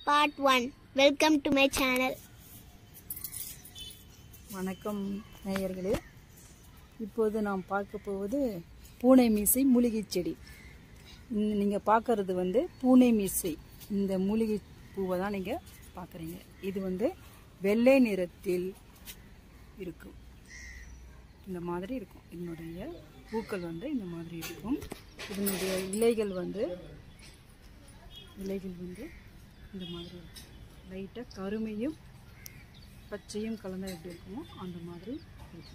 Part 1 Welcome to my channel. வணக்கம் நேயர்களே இப்போது நாம் பார்க்க போவது பூனை மீசை மூலிகை செடி நீங்கள் பார்க்கறது வந்து பூனை மீசை இந்த மூலிகை பூவை தான் நீங்கள் பார்க்குறீங்க இது வந்து வெள்ளை நிறத்தில் இருக்கும் இந்த மாதிரி இருக்கும் இதனுடைய பூக்கள் வந்து இந்த மாதிரி இருக்கும் இதனுடைய இலைகள் வந்து இலைகள் வந்து இந்த மாதிரி இருக்கும் லைட்டாக கருமையும் பச்சையும் கலந்தா எப்படி இருக்குமோ அந்த மாதிரி இருக்கும்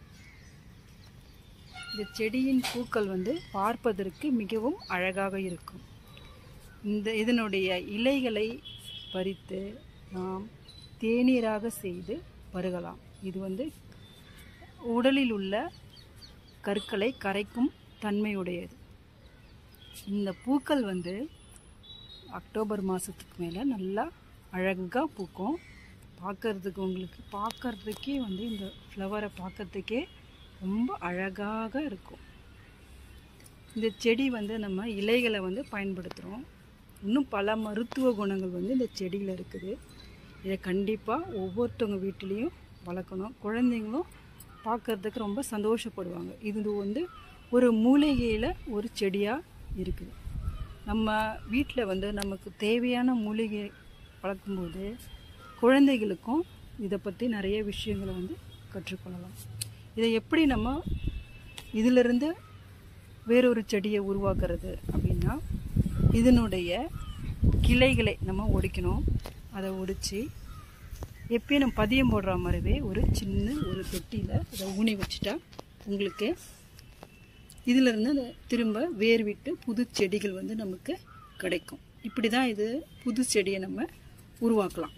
இந்த செடியின் பூக்கள் வந்து பார்ப்பதற்கு மிகவும் அழகாக இருக்கும் இந்த இதனுடைய இலைகளை பறித்து நாம் தேநீராக செய்து பருகலாம் இது வந்து உடலில் உள்ள கற்களை கரைக்கும் தன்மையுடையது இந்த பூக்கள் வந்து அக்டோபர் மாதத்துக்கு மேலே நல்லா அழகாக பூக்கும் பார்க்கறதுக்கு உங்களுக்கு பார்க்கறதுக்கே வந்து இந்த ஃப்ளவரை பார்க்கறதுக்கே ரொம்ப அழகாக இருக்கும் இந்த செடி வந்து நம்ம இலைகளை வந்து பயன்படுத்துகிறோம் இன்னும் பல மருத்துவ குணங்கள் வந்து இந்த செடியில் இருக்குது இதை கண்டிப்பாக ஒவ்வொருத்தவங்க வீட்டிலையும் வளர்க்கணும் குழந்தைங்களும் பார்க்கறதுக்கு ரொம்ப சந்தோஷப்படுவாங்க இது வந்து ஒரு மூலிகையில் ஒரு செடியாக இருக்குது நம்ம வீட்டில் வந்து நமக்கு தேவையான மூலிகை வளர்க்கும்போது குழந்தைகளுக்கும் இதை பற்றி நிறைய விஷயங்களை வந்து கற்றுக்கொள்ளலாம் இதை எப்படி நம்ம இதிலிருந்து வேறொரு செடியை உருவாக்குறது அப்படின்னா இதனுடைய கிளைகளை நம்ம ஒடிக்கணும் அதை ஒடிச்சு எப்பயும் நம்ம பதியம் போடுற மாதிரிவே ஒரு சின்ன ஒரு தொட்டியில் அதை ஊனி வச்சுட்டா உங்களுக்கு இதிலிருந்து அந்த திரும்ப வேர் விட்டு புது செடிகள் வந்து நமக்கு கிடைக்கும் இப்படி தான் இது புது செடியை நம்ம உருவாக்கலாம்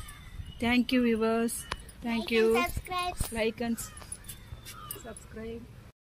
thank you viewers thank you Subscribe. Like and subscribe